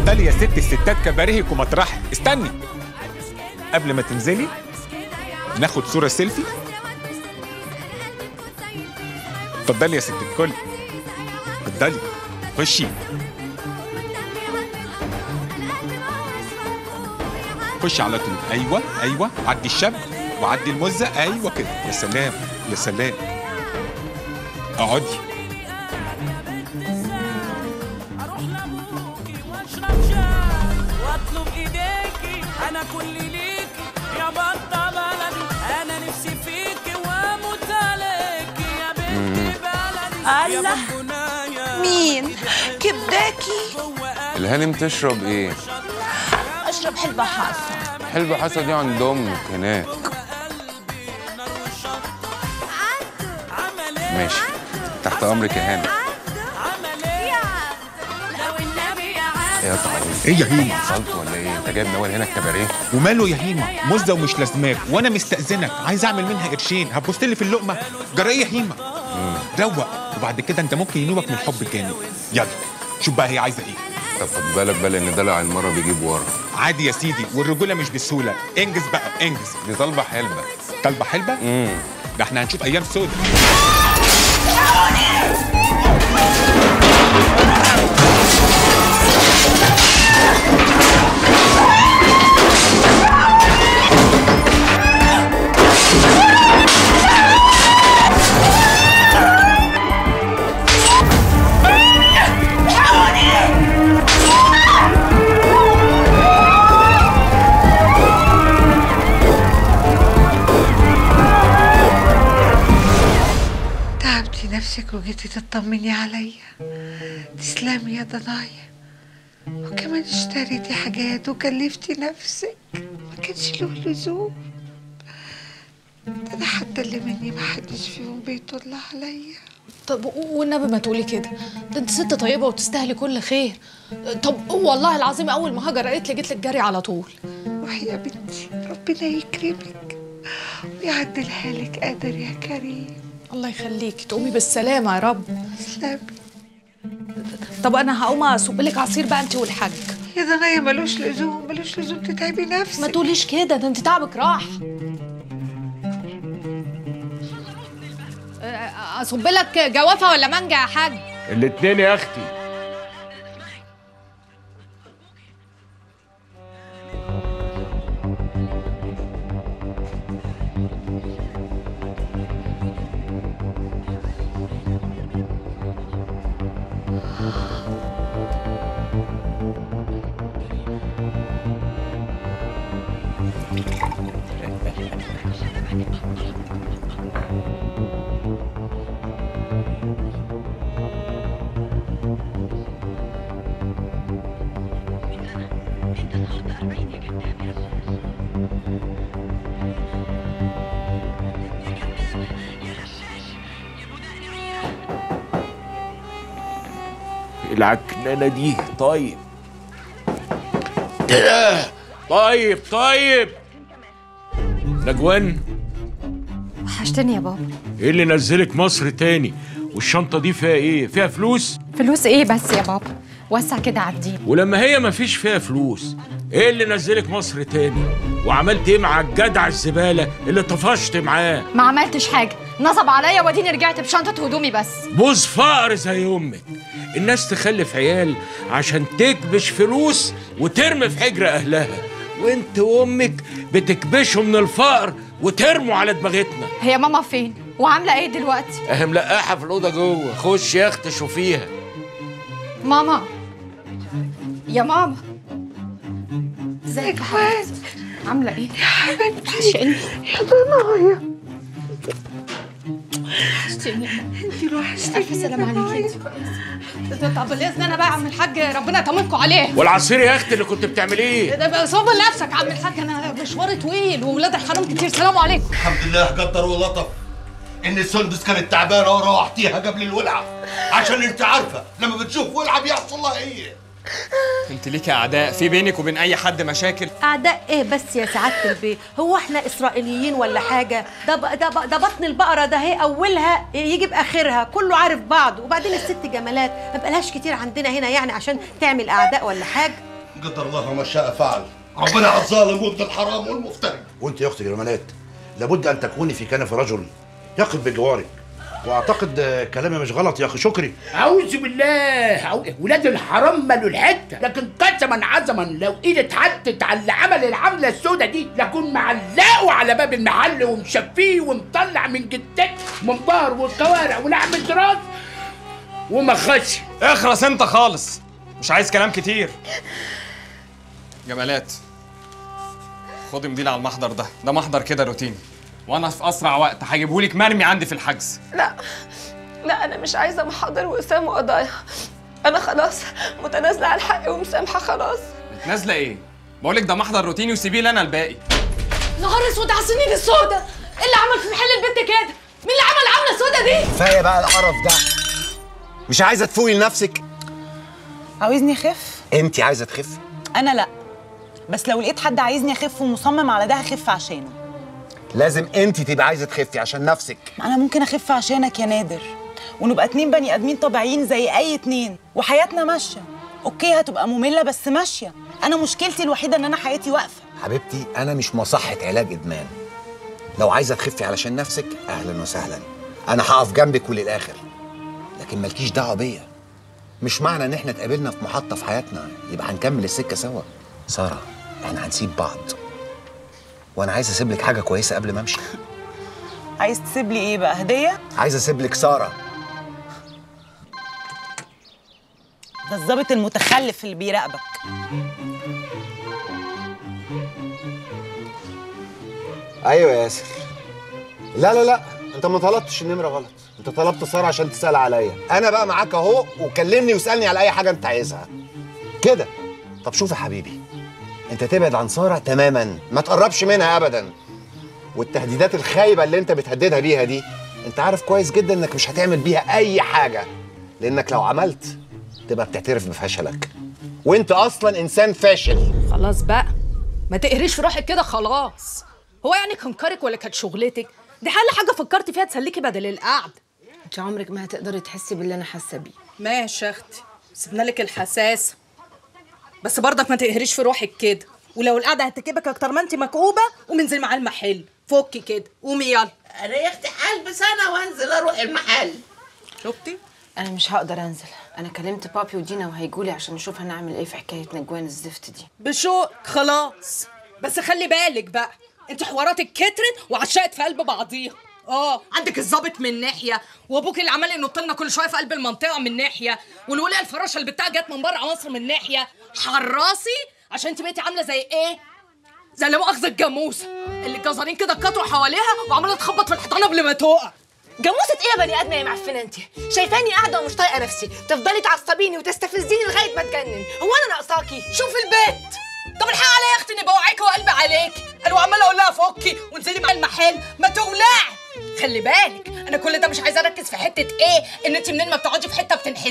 اتفضلي يا ست الستات كباريهك ومطرحك استني قبل ما تنزلي ناخد صوره سيلفي اتفضلي يا ست الكل اتفضلي خشي خشي على طول ايوه ايوه عدي الشاب وعدي المزه ايوه كده يا سلام يا سلام اقعدي اروح لابوكي واشرب شاي واطلب ايديكي انا كل ليكي يا بطه بلدي انا نفسي فيكي واموت عليكي يا بنت بلدي يا الله. بونبونايه مين كبداكي الهانم تشرب ايه؟ اشرب حلبة حافة حلبة حسن دي عند امك هناك ماشي تحت امرك يا هانم ايه يا طعيم ايه يا هيما وصلت ولا ايه؟ انت جايب نوال هنا الكباريه؟ وماله يا هيما مزه ومش لازماك وانا مستاذنك عايز اعمل منها قرشين هتبص لي في اللقمه جرى ايه يا هيما روق وبعد كده انت ممكن ينوبك من الحب جامد يلا شوف بقى هي عايزه ايه طب خد بالك بقى لان دلع المره بيجيب ورا عادي يا سيدي والرجوله مش بالسهوله انجز بقى انجز دي طالبه حلبة طالبه حلبه امم ده احنا هنشوف ايام سودة تعبتي نفسك وجيتي تطمني عليا تسلمي يا ضنايا وكمان اشتريتي حاجات وكلفتي نفسك ما كانش له لزوم ده انا حتى اللي مني ما حدش فيهم بيطل عليا طب والنبي ما تقولي كده ده انت ست طيبه وتستاهلي كل خير طب والله العظيم اول ما هاجر قالت لي جيت لك جري على طول روحي يا بنتي ربنا يكرمك ويعدلها لك قادر يا كريم الله يخليكي تقومي بالسلامه يا رب تسلمي طب انا هقوم اصب لك عصير بقى انت والحاج يا ضنايا ملوش لزوم ملوش لزوم تتعبي نفسك ما تقوليش كده ده انت تعبك راح أه، اصب لك جوافه ولا مانجا يا حاج الاتنين يا اختي العكنانه دي طيب ده طيب طيب نجوان وحشتني يا بابا ايه اللي نزلك مصر تاني والشنطه دي فيها ايه فيها فلوس فلوس ايه بس يا بابا وسع كده عديني ولما هي مفيش فيها فلوس ايه اللي نزلك مصر تاني وعملت ايه مع الجدع الزباله اللي طفشت معاه ما عملتش حاجه نصب عليا واديني رجعت بشنطه هدومي بس بوز فقر زي امك الناس تخلف عيال عشان تكبش فلوس وترمي في حجر اهلها وانت وامك بتكبشوا من الفقر وترموا على دماغتنا هي ماما فين وعامله ايه دلوقتي اهي ملقاحه في الاوضه جوه خش يا اختي شوفيها ماما يا ماما ازيك يا حبيبتي عامله ايه يا حبيبتي وحشاني يا ضنايا وحشتني انتي وحشتيني الف سلامه عليكي طب بالاذن انا بقى يا عم الحاج ربنا يطمنكم عليه والعصير يا اختي اللي كنت بتعمليه ده بقى صوب لنفسك يا عم الحاج انا مشواري طويل وولاد الحرام كتير سلام عليكم الحمد لله قدر ولطف ان السندس كانت تعبانه وروحتيها قبل الولعه عشان انت عارفه لما بتشوف ولعه بيحصل لها ايه انت ليك اعداء في بينك وبين اي حد مشاكل أعداء إيه بس يا سعادة البيه هو إحنا إسرائيليين ولا حاجة ده ب... ده, ب... ده بطن البقرة ده هي أولها يجي بآخرها كله عارف بعض وبعدين الست جمالات ما بقالهاش كتير عندنا هنا يعني عشان تعمل أعداء ولا حاجة قدر الله ما شاء فعل ربنا على الظالم وابن الحرام والمفتري وانت يا اختي جمالات لابد ان تكوني في كنف رجل يقف بجوارك واعتقد آه، كلامي مش غلط يا اخي شكري أعوذ بالله أعوذ- ولاد الحرام مالوا الحته لكن قسما عظما لو ايدي اتحطت على اللي عمل العمله السوداء دي لكون معلقه على باب المحل ومشفيه ومطلع من جدتك منبار والكوارع ولحم الراس وما خش اخرس انت خالص مش عايز كلام كتير جمالات خدي مديل على المحضر ده ده محضر كده روتيني وانا في اسرع وقت هجيبهولك مرمي عندي في الحجز لا لا انا مش عايزه محاضر واسام وقضايا انا خلاص متنازله عن حقي ومسامحه خلاص نازله ايه بقولك ده محضر روتيني وسيبيه لي انا الباقي نهار اسود على السنين السوداء ايه اللي عمل في محل البنت كده مين اللي عمل العمله السوداء دي كفايه بقى القرف ده مش عايزه تفوقي لنفسك عاوزني اخف انت عايزه تخفي انا لا بس لو لقيت حد عايزني اخف ومصمم على ده هخف عشانه لازم انت تبقى عايزه تخفي عشان نفسك ما انا ممكن اخف عشانك يا نادر ونبقى اتنين بني ادمين طبيعيين زي اي اتنين وحياتنا ماشيه اوكي هتبقى ممله بس ماشيه انا مشكلتي الوحيده ان انا حياتي واقفه حبيبتي انا مش مصحه علاج ادمان لو عايزه تخفي علشان نفسك اهلا وسهلا انا هقف جنبك وللاخر لكن مالكيش دعوه بيا مش معنى ان احنا اتقابلنا في محطه في حياتنا يبقى هنكمل السكه سوا ساره احنا هنسيب بعض وانا عايز اسيب لك حاجه كويسه قبل ما امشي عايز تسيب لي ايه بقى هديه عايز اسيب لك ساره ده الظابط المتخلف اللي بيراقبك ايوه يا ياسر لا لا لا انت ما طلبتش النمره غلط انت طلبت ساره عشان تسال عليا انا بقى معاك اهو وكلمني واسالني على اي حاجه انت عايزها كده طب شوف يا حبيبي انت تبعد عن ساره تماما ما تقربش منها ابدا والتهديدات الخايبه اللي انت بتهددها بيها دي انت عارف كويس جدا انك مش هتعمل بيها اي حاجه لانك لو عملت تبقى بتعترف بفشلك وانت اصلا انسان فاشل خلاص بقى ما تقهريش في روحك كده خلاص هو يعني كان كارك ولا كانت شغلتك دي حل حاجه فكرت فيها تسليكي بدل القعد انت عمرك ما هتقدري تحسي باللي انا حاسه بيه ماشي يا اختي سيبنا لك الحساسه بس برضك ما تقهريش في روحك كده ولو القعده هتكبك اكتر ما انت مكئوبه قومي انزلي معاه المحل فكي كده قومي يلا ريحت هلبس انا وانزل اروح المحل شفتي انا مش هقدر انزل انا كلمت بابي ودينا وهيجولي عشان نشوف هنعمل ايه في حكايه نجوان الزفت دي بشوق خلاص بس خلي بالك بقى انت حواراتك كترت وعشقت في قلب بعضيها اه عندك الظابط من ناحيه وابوك اللي عمال ينط لنا كل شويه في قلب المنطقه من ناحيه والولايه الفراشه اللي بتاع جت من بره مصر من ناحيه حراسي عشان انت بقيتي عامله زي ايه زي لا مؤاخذه الجاموسه اللي الجزرين كده اتكتروا حواليها وعماله تخبط في الحيطان قبل ما تقع جاموسة ايه يا بني ادمه يا معفنه انت شايفاني قاعده ومش طايقه نفسي تفضلي تعصبيني وتستفزيني لغايه ما اتجنن هو انا ناقصاكي شوفي البيت طب الحق عليا يا اختي اني بوعيكي وقلبي عليك انا وعماله اقول لها فكي وانزلي مع المحل ما تولعي خلي بالك انا كل ده مش عايزه اركز في حته ايه ان انت منين ما بتقعدي في حته بتنحني